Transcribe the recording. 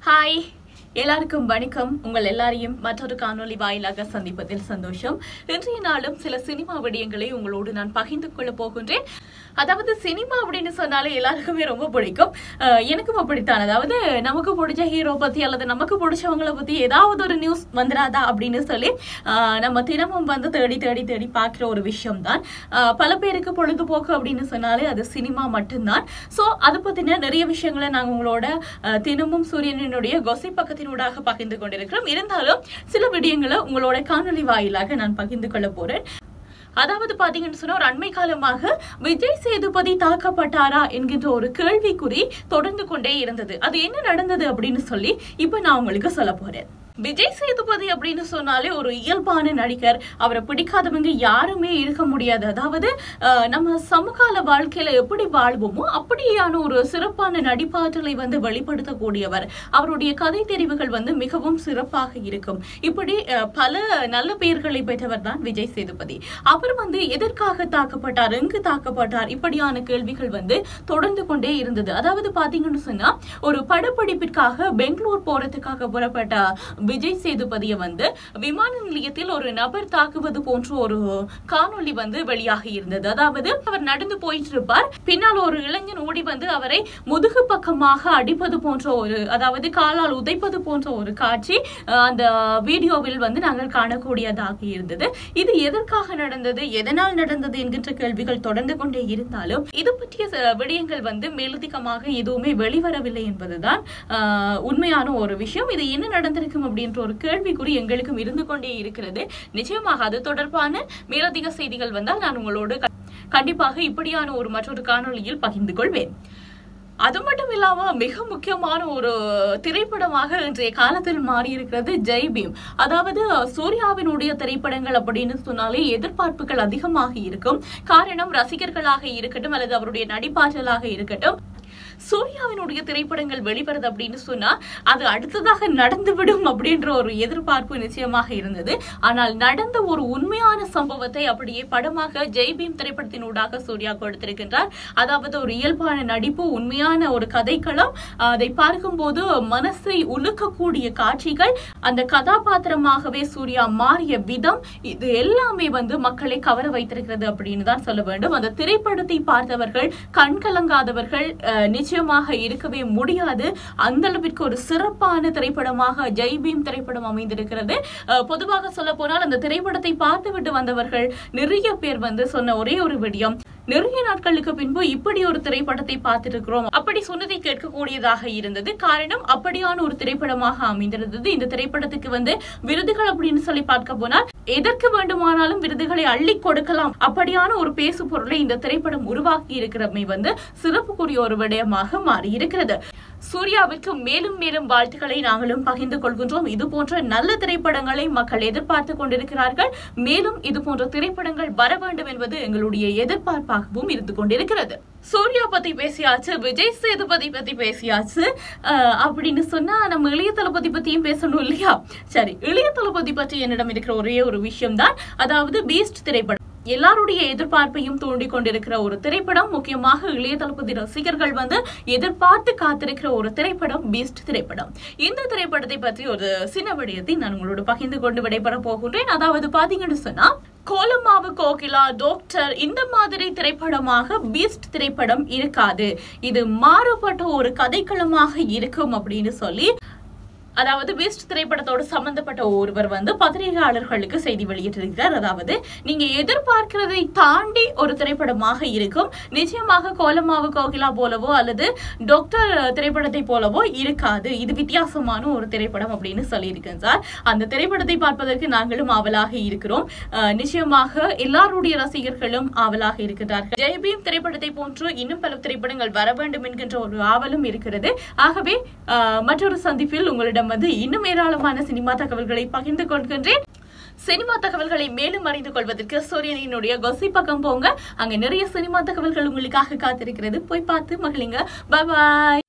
hi எல்லாருக்கும் வணக்கம் உங்கள் எல்லாரையும் மற்றொரு காணொளி வாயிலாக சந்திப்பதில் சந்தோஷம் இன்றைய நாளும் சில சினிமா விடயங்களை உங்களோடு நான் பகிர்ந்து கொள்ள போகின்றேன் அதாவது சினிமா அப்படின்னு சொன்னாலே எல்லாருக்குமே ரொம்ப பிடிக்கும் அஹ் எனக்கும் அப்படித்தான் அதாவது நமக்கு பிடிச்ச ஹீரோ பத்தி அல்லது நமக்கு பிடிச்சவங்கள பத்தி ஏதாவது ஒரு நியூஸ் வந்துடாதா அப்படின்னு சொல்லி அஹ் நம்ம தினமும் வந்து தேடி தேடி தேடி பார்க்குற ஒரு விஷயம் தான் பல பேருக்கு பொழுதுபோக்கு அப்படின்னு சொன்னாலே அது சினிமா மட்டும்தான் ஸோ அதை பத்தின நிறைய விஷயங்களை நாங்கள் உங்களோட அஹ், தினமும் சூரியனினுடைய கொசை பக்கத்தினூடாக பகிர்ந்து கொண்டிருக்கிறோம் இருந்தாலும் சில விடயங்களை உங்களோட காணொளி வாயிலாக நான் பகிர்ந்து கொள்ள போறேன் அதாவது பாத்தீங்கன்னு சொன்னா ஒரு அண்மை காலமாக விஜய் சேதுபதி தாக்கப்பட்டாரா என்கின்ற ஒரு கேள்விக்குறி தொடர்ந்து கொண்டே இருந்தது அது என்ன நடந்தது அப்படின்னு சொல்லி இப்ப நான் உங்களுக்கு சொல்ல போறேன் விஜய் சேதுபதி அப்படின்னு சொன்னாலே ஒரு இயல்பான நடிகர் அவரை பிடிக்காதவங்க யாருமே இருக்க முடியாது அதாவது அஹ், நம்ம சமகால வாழ்க்கையில எப்படி வாழ்வோமோ அப்படியான ஒரு சிறப்பான நடிப்பாற்றலை வந்து வெளிப்படுத்தக்கூடியவர் அவருடைய கதை தெரிவுகள் வந்து மிகவும் சிறப்பாக இருக்கும் இப்படி அஹ், பல நல்ல பெயர்களை பெற்றவர் தான் விஜய் சேதுபதி அவர் வந்து எதற்காக தாக்கப்பட்டார் எங்கு தாக்கப்பட்டார் இப்படியான கேள்விகள் வந்து தொடர்ந்து கொண்டே இருந்தது அதாவது பாத்தீங்கன்னு சொன்னா ஒரு படப்பிடிப்பிற்காக பெங்களூர் போறதுக்காக புறப்பட்ட விஜய் சேதுபதியை வந்து விமான நிலையத்தில் ஒரு நபர் தாக்குவது போன்ற ஒரு காணொளி வந்து வெளியாகி இருந்தது அதாவது அவர் நடந்து போயிட்டு இருப்பார் பின்னால் ஒரு இளைஞன் ஓடி வந்து அவரை முதுகு பக்கமாக அடிப்பது போன்ற ஒரு அதாவது காலால் உதைப்பது போன்ற ஒரு காட்சி அஹ், அந்த வீடியோவில் வந்து நாங்கள் காணக்கூடியதாக இருந்தது இது எதற்காக நடந்தது எதனால் நடந்தது என்கின்ற கேள்விகள் தொடர்ந்து கொண்டே இருந்தாலும் இது பற்றிய சில விடயங்கள் வந்து மேலதிகமாக எதுவுமே வெளிவரவில்லை என்பதுதான் ஆஹ், உண்மையான ஒரு விஷயம் இது என்ன நடந்திருக்கும் அப்படின்ற ஒரு கேள்விக்குறி எங்களுக்கும் இருந்து கொண்டே இருக்கிறது நிச்சயமாக அது தொடர்பான மேலதிக செய்திகள் வந்தால் நான் உங்களோடு க- கண்டிப்பாக இப்படியான ஒரு மற்றொரு காணொளியில் பகிர்ந்து கொள்வேன் அது மட்டும் இல்லாம மிக முக்கியமான ஒரு திரைப்படமாக இன்றைய காலத்தில் மாறி இருக்கிறது ஜெய் பீம் அதாவது சூர்யாவினுடைய திரைப்படங்கள் அப்படின்னு சொன்னாலே எதிர்பார்ப்புகள் அதிகமாக இருக்கும் காரணம் ரசிகர்களாக இருக்கட்டும் அல்லது அவருடைய நடிப்பாற்றலாக இருக்கட்டும் சூர்யாவினுடைய திரைப்படங்கள் வெளிவருது அப்படின்னு சொன்னா அது அடுத்ததாக நடந்துவிடும் அப்படின்ற ஒரு எதிர்பார்ப்பு நிச்சயமாக இருந்தது ஆனால் நடந்த ஒரு உண்மையான சம்பவத்தை அப்படியே படமாக ஜெய் பீம் திரைப்படத்தினூடாக சூர்யா கொடுத்திருக்கின்றார் அதாவது ஒரு இயல்பான நடிப்பு உண்மையான ஒரு கதைக்களம் அதை பார்க்கும்போது மனசை உலுக்கக்கூடிய காட்சிகள் அந்த கதாபாத்திரமாகவே சூர்யா மாறிய விதம் இது எல்லாமே வந்து மக்களை கவர வைத்திருக்கிறது அப்படின்னு தான் சொல்ல வேண்டும் அந்த திரைப்படத்தை பார்த்தவர்கள் கண் கலங்காதவர்கள் அஹ், நிச்சயமாக இருக்கவே முடியாது அந்த அளவிற்கு ஒரு சிறப்பான திரைப்படமாக ஜெய் பீம் திரைப்படம் அமைந்திருக்கிறது அஹ், பொதுவாக சொல்ல போனால் அந்த திரைப்படத்தை பார்த்துவிட்டு வந்தவர்கள் நிறைய பேர் வந்து சொன்ன ஒரே ஒரு விடயம் நிறைய நாட்களுக்கு பின்பு இப்படி ஒரு திரைப்படத்தை பார்த்திருக்கிறோம் அப்படி சொன்னதை கேட்கக்கூடியதாக இருந்தது காரணம் அப்படியான ஒரு திரைப்படமாக அமைந்திருந்தது இந்த திரைப்படத்துக்கு வந்து விருதுகள் அப்படின்னு சொல்லி பார்க்க போனால் எதற்கு வேண்டுமானாலும் விருதுகளை அள்ளி கொடுக்கலாம் அப்படியான ஒரு பேசு பொருளை இந்த திரைப்படம் உருவாக்கி இருக்கிறமை வந்து சிறப்புக்குரிய ஒரு விடயமாக மாறி இருக்கிறது சூர்யாவிற்கு மேலும் மேலும் வாழ்த்துக்களை நாங்களும் பகிர்ந்து கொள்கின்றோம் இது போன்ற நல்ல திரைப்படங்களை மக்கள் எதிர்பார்த்து கொண்டிருக்கிறார்கள் மேலும் இது போன்ற திரைப்படங்கள் வர வேண்டும் என்பது எங்களுடைய எதிர்பார்ப்பாகவும் இருந்து கொண்டிருக்கிறது சூர்யா பத்தி பேசியாச்சு விஜய் சேதுபதி பத்தி பேசியாச்சு அஹ், அப்படின்னு சொன்னா நம்ம இளைய தளபதி பத்தியும் பேசணும் இல்லையா சரி இளைய தளபதி பற்றி என்னிடம் இருக்கிற ஒரே ஒரு விஷயம் தான் அதாவது பீஸ்ட் திரைப்படம் எல்லாருடைய எதிர்பார்ப்பையும் தூண்டி கொண்டிருக்கிற ஒரு திரைப்படம் முக்கியமாக இளைய தளபதி ரசிகர்கள் வந்து எதிர்பார்த்து காத்திருக்கிற ஒரு திரைப்படம் பீஸ்ட் திரைப்படம் இந்த திரைப்படத்தை பற்றி ஒரு சின்ன விடயத்தை நான் உங்களோட பகிர்ந்து கொண்டு விடைபெற போகின்றேன் அதாவது பாத்தீங்கன்னு சொன்னா கோலமாவு கோகிலா டாக்டர் இந்த மாதிரி திரைப்படமாக பீஸ்ட் திரைப்படம் இருக்காது இது மாறுபட்ட ஒரு கதைக்களமாக இருக்கும் அப்படின்னு சொல்லி அதாவது பெஸ்ட் திரைப்படத்தோடு சம்பந்தப்பட்ட ஒருவர் வந்து பத்திரிகையாளர்களுக்கு செய்தி வெளியிட்டிருக்கிறார் அதாவது நீங்க எதிர்பார்க்கிறதை தாண்டி ஒரு திரைப்படமாக இருக்கும் நிச்சயமாக கோலமாவு கோகிலா போலவோ அல்லது டாக்டர் திரைப்படத்தை போலவோ இருக்காது இது வித்தியாசமான ஒரு திரைப்படம் அப்படின்னு சொல்லியிருக்கேன் சார் அந்த திரைப்படத்தை பார்ப்பதற்கு நாங்களும் ஆவலாக இருக்கிறோம் அஹ், நிச்சயமாக எல்லாருடைய ரசிகர்களும் ஆவலாக இருக்கிறார்கள் ஜெய்பீம் திரைப்படத்தை போன்று இன்னும் பல திரைப்படங்கள் வர வேண்டும் என்கின்ற ஒரு ஆவலும் இருக்கிறது ஆகவே அஹ், மற்றொரு சந்திப்பில் உங்களிடம் வந்து இன்னும் ஏராளமான சினிமா தகவல்களை பகிர்ந்து கொள்கின்றேன் சினிமா தகவல்களை மேலும் அறிந்து கொள்வதற்கு சூரியனினுடைய கொசி பக்கம் போங்க அங்க நிறைய சினிமா தகவல்கள் உங்களுக்காக காத்திருக்கிறது போய் பார்த்து மகிழுங்க பாய்